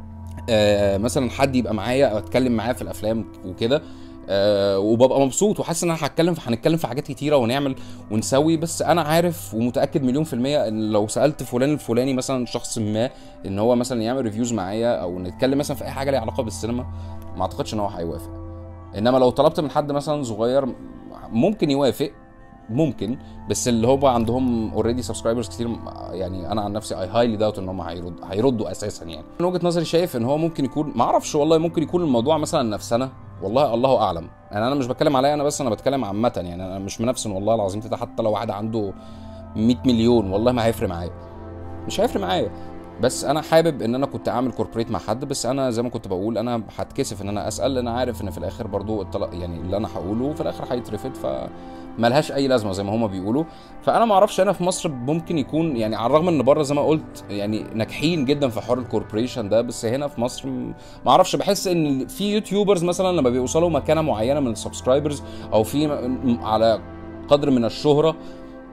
آه مثلا حد يبقى معايا او اتكلم معاه في الافلام وكده آه وببقى مبسوط وحاسس ان انا هتكلم هنتكلم في حاجات كتيره ونعمل ونسوي بس انا عارف ومتاكد مليون في الميه ان لو سالت فلان الفلاني مثلا شخص ما ان هو مثلا يعمل ريفيوز معايا او نتكلم مثلا في اي حاجه ليها علاقه بالسينما ما اعتقدش ان هو هيوافق انما لو طلبت من حد مثلا صغير ممكن يوافق ممكن بس اللي هو عندهم اوريدي سبسكرايبرز كتير يعني انا عن نفسي اي هايلي داوت ان هم هيرد هيردوا اساسا يعني من وجهه نظري شايف ان هو ممكن يكون ما اعرفش والله ممكن يكون الموضوع مثلا نفسنا والله الله اعلم يعني انا مش بتكلم عليا انا بس انا بتكلم عامه يعني انا مش منافسن والله العظيم ده حتى لو واحد عنده 100 مليون والله ما هيفرق معايا مش هيفرق معايا بس انا حابب ان انا كنت اعمل كوربريت مع حد بس انا زي ما كنت بقول انا هتكسف ان انا اسال لان عارف ان في الاخر برضو الطلاق يعني اللي انا هقوله في الاخر هيترفض ف ملهاش اي لازمه زي ما هما بيقولوا فانا ما اعرفش هنا في مصر ممكن يكون يعني على الرغم ان بره زي ما قلت يعني ناجحين جدا في حوار الكوربريشن ده بس هنا في مصر م- ما اعرفش بحس ان في يوتيوبرز مثلا لما بيوصلوا مكانه معينه من السبسكرايبرز او في م- م- على قدر من الشهره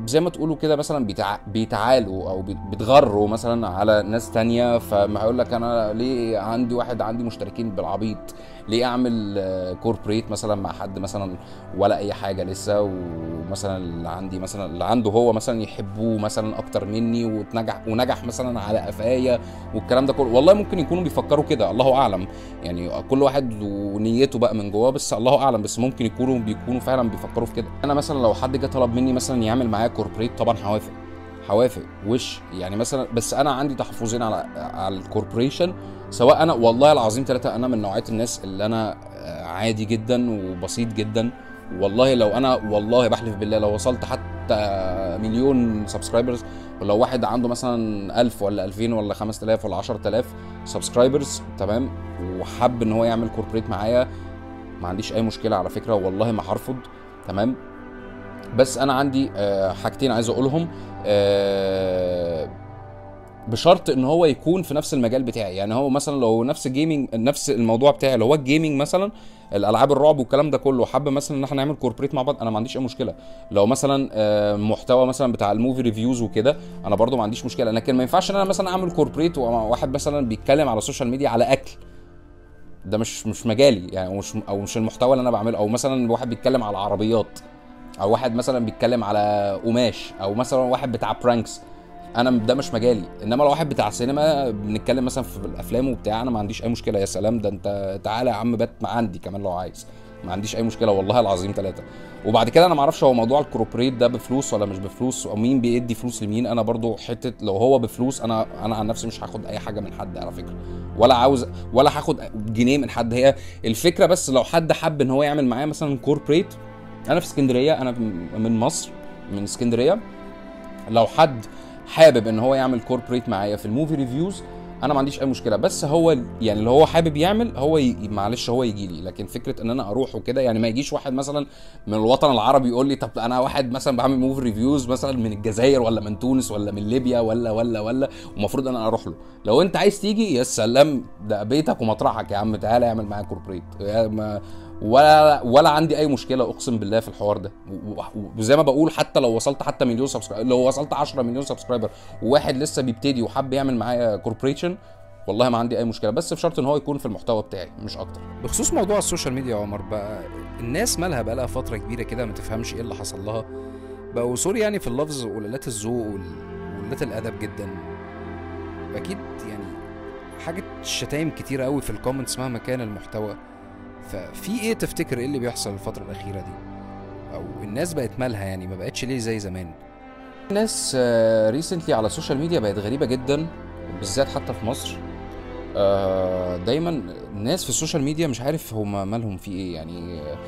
زي ما تقولوا كده مثلا بيتع... بيتعالوا او بي- بيتغروا مثلا على ناس تانية فما هيقول لك انا ليه عندي واحد عندي مشتركين بالعبيط ليه اعمل كوربريت مثلا مع حد مثلا ولا اي حاجه لسه ومثلا اللي عندي مثلا اللي عنده هو مثلا يحبوه مثلا اكتر مني وتنجح ونجح مثلا على قفايا والكلام ده كله والله ممكن يكونوا بيفكروا كده الله اعلم يعني كل واحد ونيته بقى من جواه بس الله اعلم بس ممكن يكونوا بيكونوا فعلا بيفكروا في كده انا مثلا لو حد جه طلب مني مثلا يعمل معايا كوربريت طبعا هوافق هوافق وش يعني مثلا بس انا عندي تحفظين على على الكوربريشن سواء انا والله العظيم ثلاثة انا من نوعيه الناس اللي انا آه، عادي جدا وبسيط جدا والله لو انا والله بحلف بالله لو وصلت حتى مليون سبسكرايبرز ولو واحد عنده مثلا 1000 ولا 2000 ولا 5000 ولا 10000 سبسكرايبرز تمام وحب ان هو يعمل كوربريت معايا ما عنديش اي مشكله على فكره والله ما هرفض تمام بس انا عندي آه، حاجتين عايز اقولهم آه، بشرط ان هو يكون في نفس المجال بتاعي يعني هو مثلا لو نفس الجيمنج نفس الموضوع بتاعي اللي هو الجيمنج مثلا الالعاب الرعب والكلام ده كله حابب مثلا ان احنا نعمل كوربريت مع بعض انا ما عنديش اي مشكله لو مثلا آه، محتوى مثلا بتاع الموفي ريفيوز وكده انا برضو ما عنديش مشكله لكن ما ينفعش ان انا مثلا اعمل كوربريت وواحد مثلا بيتكلم على السوشيال ميديا على اكل ده مش مش مجالي يعني أو مش او مش المحتوى اللي انا بعمله او مثلا واحد بيتكلم على عربيات او واحد مثلا بيتكلم على قماش او مثلا واحد بتاع برانكس انا ده مش مجالي انما لو واحد بتاع سينما بنتكلم مثلا في الافلام وبتاع انا ما عنديش اي مشكله يا سلام ده انت تعالى يا عم بات مع عندي كمان لو عايز ما عنديش اي مشكله والله العظيم ثلاثه وبعد كده انا ما اعرفش هو موضوع الكروبريت ده بفلوس ولا مش بفلوس او مين بيدي فلوس لمين انا برضو حته لو هو بفلوس انا انا عن نفسي مش هاخد اي حاجه من حد على فكره ولا عاوز ولا هاخد جنيه من حد هي الفكره بس لو حد حب ان هو يعمل معايا مثلا كوربريت انا في اسكندريه انا من مصر من اسكندريه لو حد حابب ان هو يعمل كوربريت معايا في الموفي ريفيوز انا ما عنديش اي مشكله بس هو يعني اللي هو حابب يعمل هو ي... معلش هو يجي لي لكن فكره ان انا اروح وكده يعني ما يجيش واحد مثلا من الوطن العربي يقول لي طب انا واحد مثلا بعمل موفي ريفيوز مثلا من الجزائر ولا من تونس ولا من ليبيا ولا ولا ولا ومفروض انا اروح له لو انت عايز تيجي يا سلام ده بيتك ومطرحك يا عم تعالى اعمل معايا كوربريت يا ما ولا ولا عندي اي مشكله اقسم بالله في الحوار ده و- و- وزي ما بقول حتى لو وصلت حتى مليون سبسكرايبر لو وصلت 10 مليون سبسكرايبر وواحد لسه بيبتدي وحب يعمل معايا كوربريشن والله ما عندي اي مشكله بس بشرط ان هو يكون في المحتوى بتاعي مش اكتر بخصوص موضوع السوشيال ميديا يا عمر بقى الناس مالها بقى لها فتره كبيره كده ما تفهمش ايه اللي حصل لها بقوا سوري يعني في اللفظ قلالات الذوق وال- وقلات الادب جدا اكيد يعني حاجه شتايم كتير قوي في الكومنتس مهما كان المحتوى ففي ايه تفتكر ايه اللي بيحصل الفتره الاخيره دي او الناس بقت مالها يعني ما بقتش ليه زي زمان الناس ريسنتلي على السوشيال ميديا بقت غريبه جدا بالذات حتى في مصر آه، دايما الناس في السوشيال ميديا مش عارف هما مالهم في ايه يعني آه،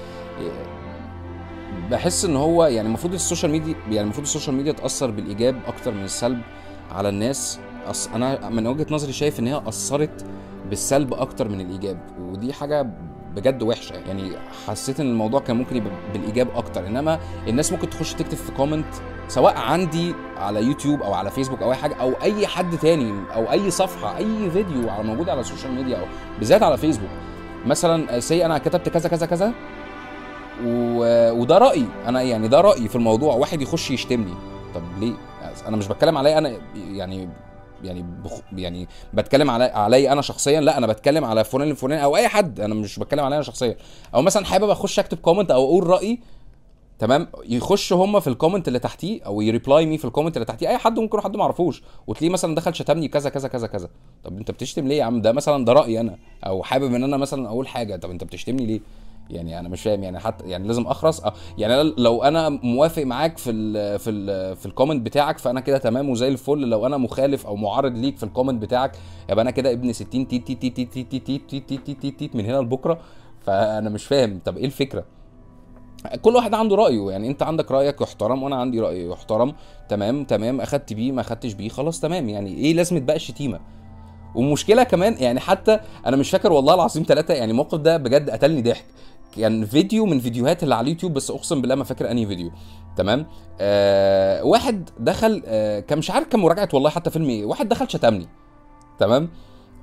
بحس ان هو يعني المفروض السوشيال ميديا يعني المفروض السوشيال ميديا تاثر بالايجاب اكتر من السلب على الناس أص... انا من وجهه نظري شايف ان هي اثرت بالسلب اكتر من الايجاب ودي حاجه بجد وحشه يعني حسيت ان الموضوع كان ممكن يبقى بالايجاب اكتر انما الناس ممكن تخش تكتب في كومنت سواء عندي على يوتيوب او على فيسبوك او اي حاجه او اي حد تاني او اي صفحه اي فيديو على موجود على السوشيال ميديا او بالذات على فيسبوك مثلا سي انا كتبت كذا كذا كذا و... وده رايي انا يعني ده رايي في الموضوع واحد يخش يشتمني طب ليه انا مش بتكلم عليا انا يعني يعني بخ... يعني بتكلم علي علي انا شخصيا لا انا بتكلم على فلان الفلاني او اي حد انا مش بتكلم عليا انا شخصيا او مثلا حابب اخش اكتب كومنت او اقول رايي تمام يخش هم في الكومنت اللي تحتيه او يريبلاي مي في الكومنت اللي تحتيه اي حد ممكن حد ما اعرفوش وتلاقيه مثلا دخل شتمني كذا كذا كذا كذا طب انت بتشتم ليه يا عم ده مثلا ده رايي انا او حابب ان انا مثلا اقول حاجه طب انت بتشتمني ليه يعني انا مش فاهم يعني حتى يعني لازم اخرس أه يعني أنا لو انا موافق معاك في ال في ال في الكومنت بتاعك فانا كده تمام وزي الفل لو انا مخالف او معارض ليك في الكومنت بتاعك يبقى انا كده ابن 60 تيت تيت تيت تيت تيت تيت تيت تيت تيت تيت تيت من هنا لبكره فانا مش فاهم طب ايه الفكره كل واحد عنده رايه يعني انت عندك رايك يحترم وانا عندي رايي يحترم تمام تمام اخدت بيه ما اخدتش بيه خلاص تمام يعني ايه لازمه بقى الشتيمه والمشكله كمان يعني حتى انا مش فاكر والله العظيم ثلاثه يعني الموقف ده بجد قتلني ضحك كان فيديو من فيديوهات اللي على اليوتيوب بس اقسم بالله ما فاكر انهي فيديو تمام آه واحد دخل آه كان مش عارف كان مراجعه والله حتى فيلم ايه واحد دخل شتمني تمام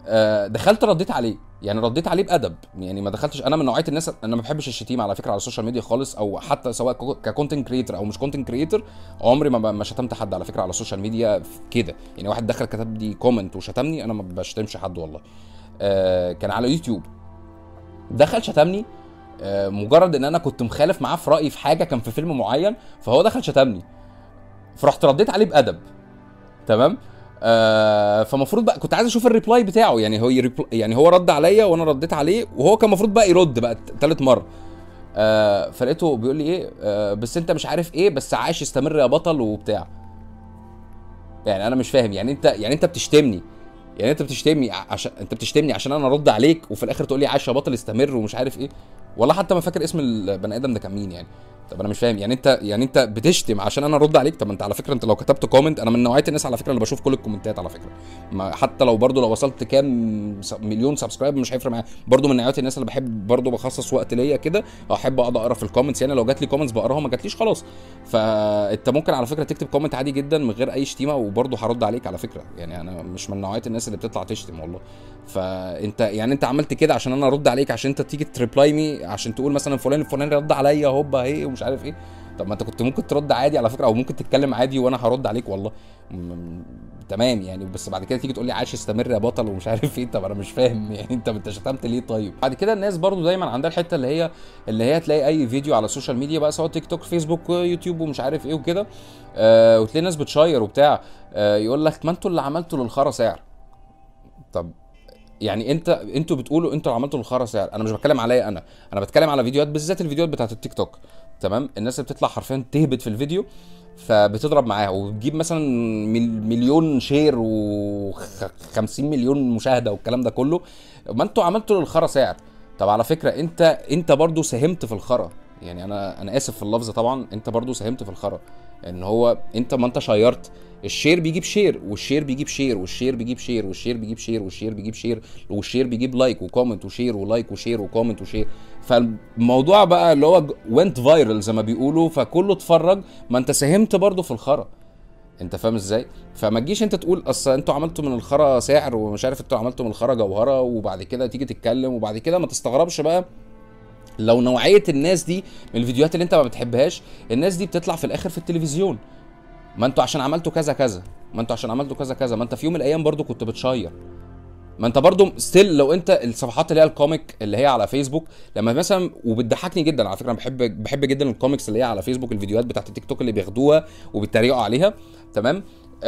آه، دخلت رديت عليه يعني رديت عليه بادب يعني ما دخلتش انا من نوعيه الناس انا ما بحبش الشتيمه على فكره على السوشيال ميديا خالص او حتى سواء ككونتنت كريتور او مش كونتنت كريتور عمري ما ما شتمت حد على فكره على السوشيال ميديا كده يعني واحد دخل كتب لي كومنت وشتمني انا ما بشتمش حد والله آه كان على يوتيوب دخل شتمني آه مجرد ان انا كنت مخالف معاه في رايي في حاجه كان في فيلم معين فهو دخل شتمني فرحت رديت عليه بادب تمام آه فمفروض بقى كنت عايز اشوف الريبلاي بتاعه يعني هو يريبل... يعني هو رد عليا وانا رديت عليه وهو كان المفروض بقى يرد بقى تالت مره آه فلقيته بيقول لي ايه آه بس انت مش عارف ايه بس عايش استمر يا بطل وبتاع يعني انا مش فاهم يعني انت يعني انت بتشتمني يعني انت بتشتمني عشان انت بتشتمني عشان انا ارد عليك وفي الاخر تقول لي عايش يا بطل استمر ومش عارف ايه والله حتى ما فاكر اسم البني ادم ده كان مين يعني طب انا مش فاهم يعني انت يعني انت بتشتم عشان انا ارد عليك طب انت على فكره انت لو كتبت كومنت انا من نوعيه الناس على فكره اللي بشوف كل الكومنتات على فكره ما حتى لو برضو لو وصلت كام مليون سبسكرايب مش هيفرق معايا برضو من نوعيه الناس اللي بحب برضو بخصص وقت ليا كده احب اقعد اقرا في الكومنتس يعني لو جات لي كومنتس بقراها ما جاتليش خلاص فانت ممكن على فكره تكتب كومنت عادي جدا من غير اي شتيمه وبرضو هرد عليك على فكره يعني انا مش من نوعيه الناس اللي بتطلع تشتم والله فانت يعني انت عملت كده عشان انا ارد عليك عشان انت تيجي تريبلاي مي عشان تقول مثلا فلان الفلاني رد عليا هوبا ايه ومش عارف ايه طب ما انت كنت ممكن ترد عادي على فكره او ممكن تتكلم عادي وانا هرد عليك والله م- تمام يعني بس بعد كده تيجي تقول لي عايش استمر يا بطل ومش عارف ايه طب انا مش فاهم يعني انت انت شتمت ليه طيب بعد كده الناس برضو دايما عندها الحته اللي هي اللي هي تلاقي اي فيديو على السوشيال ميديا بقى سواء تيك توك فيسبوك يوتيوب ومش عارف ايه وكده آه وتلاقي ناس بتشير وبتاع آه يقول لك ما انتوا اللي عملتوا للخرا سعر طب يعني انت انتوا بتقولوا انتوا اللي عملتوا الخرا سعر انا مش بتكلم عليا انا انا بتكلم على فيديوهات بالذات الفيديوات بتاعت التيك توك تمام الناس اللي بتطلع حرفيا تهبط في الفيديو فبتضرب معاها وبتجيب مثلا مل- مليون شير و50 مليون مشاهده والكلام ده كله ما انتوا عملتوا للخرا سعر طب على فكره انت انت برضو ساهمت في الخرا يعني انا انا اسف في اللفظ طبعا انت برضو ساهمت في الخرا ان هو انت ما انت شيرت الشير بيجيب شير والشير بيجيب شير والشير بيجيب شير والشير بيجيب شير والشير بيجيب شير والشير بيجيب لايك وكومنت وشير ولايك وشير وكومنت وشير فالموضوع بقى اللي هو وينت فايرل زي ما بيقولوا فكله اتفرج ما انت ساهمت برضو في الخرا انت فاهم ازاي فما تجيش انت تقول اصل انتوا عملتوا من الخرا سعر ومش عارف انتوا عملتوا من الخرا جوهره وبعد كده تيجي تتكلم وبعد كده ما تستغربش بقى لو نوعيه الناس دي من الفيديوهات اللي انت ما بتحبهاش الناس دي بتطلع في الاخر في التلفزيون ما انتوا عشان عملتوا كذا كذا ما انتوا عشان عملتوا كذا كذا ما انت في يوم من الايام برضو كنت بتشير ما انت برضو ستيل لو انت الصفحات اللي هي الكوميك اللي هي على فيسبوك لما مثلا وبتضحكني جدا على فكره انا بحب بحب جدا الكوميكس اللي هي على فيسبوك الفيديوهات بتاعت التيك توك اللي بياخدوها وبيتريقوا عليها تمام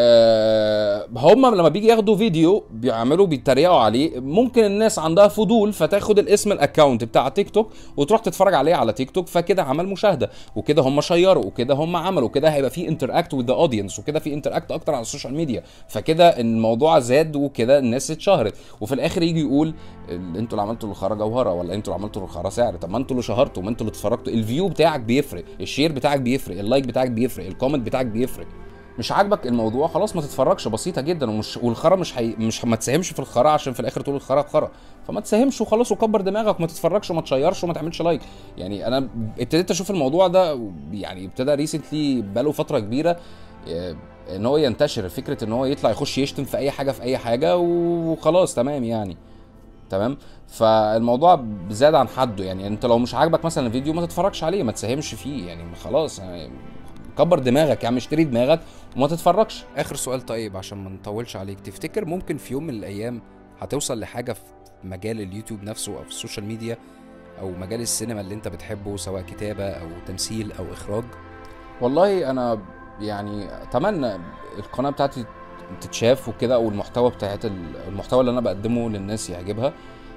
آه هم لما بيجي ياخدوا فيديو بيعملوا بيتريقوا عليه ممكن الناس عندها فضول فتاخد الاسم الاكونت بتاع تيك توك وتروح تتفرج عليه على تيك توك فكده عمل مشاهده وكده هم شيروا وكده هم عملوا وكده هيبقى في انتراكت وذ ذا اودينس وكده في انتراكت اكتر على السوشيال ميديا فكده الموضوع زاد وكده الناس اتشهرت وفي الاخر يجي يقول ال- انتوا اللي عملتوا الخرا جوهره ولا انتوا اللي عملتوا الخرا سعر طب ما انتوا اللي شهرتوا ما انتوا اللي اتفرجتوا الفيو بتاعك بيفرق الشير بتاعك بيفرق اللايك بتاعك بيفرق الكومنت بتاعك بيفرق مش عاجبك الموضوع خلاص ما تتفرجش بسيطه جدا ومش والخرا مش حي... مش ما تساهمش في الخرا عشان في الاخر تقول الخرا خرا فما تساهمش وخلاص وكبر دماغك وما تتفرجش وما تشيرش وما تعملش لايك يعني انا ابتديت اشوف الموضوع ده يعني ابتدى ريسنتلي بقاله فتره كبيره آه، ان هو ينتشر فكره ان هو يطلع يخش يشتم في اي حاجه في اي حاجه وخلاص تمام يعني تمام فالموضوع زاد عن حده يعني انت لو مش عاجبك مثلا الفيديو ما تتفرجش عليه ما تساهمش فيه يعني خلاص يعني كبر دماغك يا عم اشتري دماغك وما تتفرجش اخر سؤال طيب عشان ما نطولش عليك تفتكر ممكن في يوم من الايام هتوصل لحاجه في مجال اليوتيوب نفسه او في السوشيال ميديا او مجال السينما اللي انت بتحبه سواء كتابه او تمثيل او اخراج والله انا يعني اتمنى القناه بتاعتي تتشاف وكده او المحتوى بتاعت ال- المحتوى اللي انا بقدمه للناس يعجبها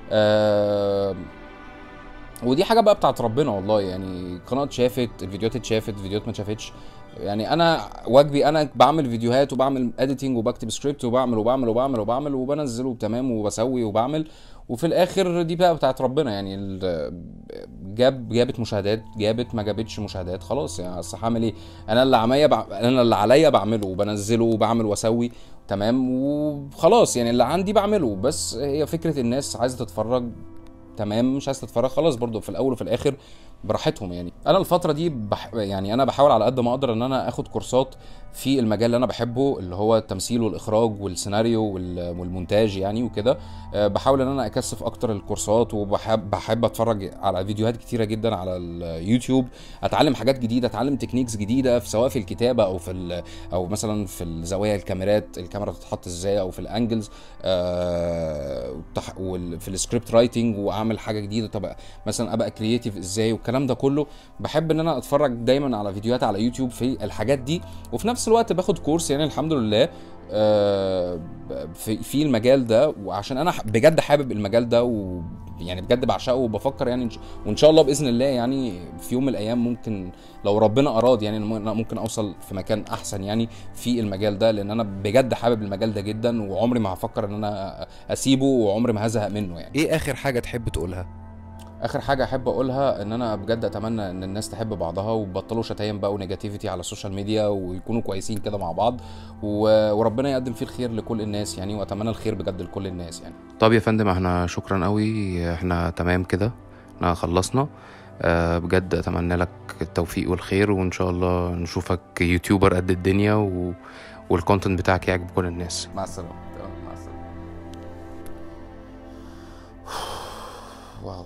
آه ودي حاجه بقى بتاعت ربنا والله يعني القناه اتشافت الفيديوهات اتشافت الفيديوهات ما اتشافتش يعني انا واجبي انا بعمل فيديوهات وبعمل اديتنج وبكتب سكريبت وبعمل وبعمل وبعمل وبعمل وبنزله تمام وبسوي وبعمل وفي الاخر دي بقى بتاعت ربنا يعني ال- جاب جابت مشاهدات جابت ما جابتش مشاهدات خلاص يعني اصل هعمل ايه انا اللي عليا بع... انا اللي عليا بعمله وبنزله وبعمل واسوي تمام وخلاص يعني اللي عندي بعمله بس هي فكره الناس عايزه تتفرج تمام مش عايز تتفرج خلاص برضو في الاول وفي الاخر براحتهم يعني انا الفتره دي بح... يعني انا بحاول على قد ما اقدر ان انا اخد كورسات في المجال اللي انا بحبه اللي هو التمثيل والاخراج والسيناريو وال- والمونتاج يعني وكده أه بحاول ان انا اكثف اكتر الكورسات وبحب بحب اتفرج على فيديوهات كتيره جدا على اليوتيوب اتعلم حاجات جديده اتعلم تكنيكس جديده في سواء في الكتابه او في ال- او مثلا في الزوايا الكاميرات الكاميرا تتحط ازاي او في الانجلز آه وتح- وال- في السكريبت رايتنج واعمل حاجه جديده طب مثلا ابقى كرييتيف ازاي والكلام ده كله بحب ان انا اتفرج دايما على فيديوهات على يوتيوب في الحاجات دي وفي نفس الوقت باخد كورس يعني الحمد لله آه، في في المجال ده وعشان انا ح- بجد حابب المجال ده ويعني بجد بعشقه وبفكر يعني إن ش- وان شاء الله باذن الله يعني في يوم من الايام ممكن لو ربنا اراد يعني إن أنا ممكن اوصل في مكان احسن يعني في المجال ده لان انا بجد حابب المجال ده جدا وعمري ما هفكر ان انا اسيبه وعمري ما هزهق منه يعني ايه اخر حاجه تحب تقولها اخر حاجه احب اقولها ان انا بجد اتمنى ان الناس تحب بعضها وبطلوا شتايم بقى ونيجاتيفيتي على السوشيال ميديا ويكونوا كويسين كده مع بعض و- وربنا يقدم فيه الخير لكل الناس يعني واتمنى الخير بجد لكل الناس يعني طب يا فندم احنا شكرا قوي احنا تمام كده احنا خلصنا أه بجد اتمنى لك التوفيق والخير وان شاء الله نشوفك يوتيوبر قد الدنيا و... والكونتنت بتاعك يعجب كل الناس مع السلامه تمام مع السلامه واو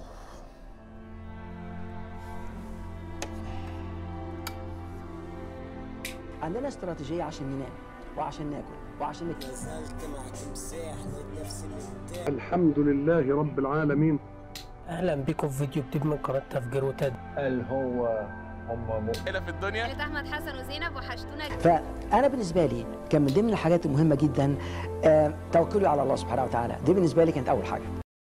عندنا استراتيجية عشان ننام وعشان ناكل وعشان نت... الحمد لله رب العالمين اهلا بكم في فيديو جديد من قناه تفجير وتد عائلة أحمد حسن وزينب وحشتونا فأنا بالنسبة لي كان من ضمن الحاجات المهمة جدا آه، توكلي على الله سبحانه وتعالى دي بالنسبة لي كانت أول حاجة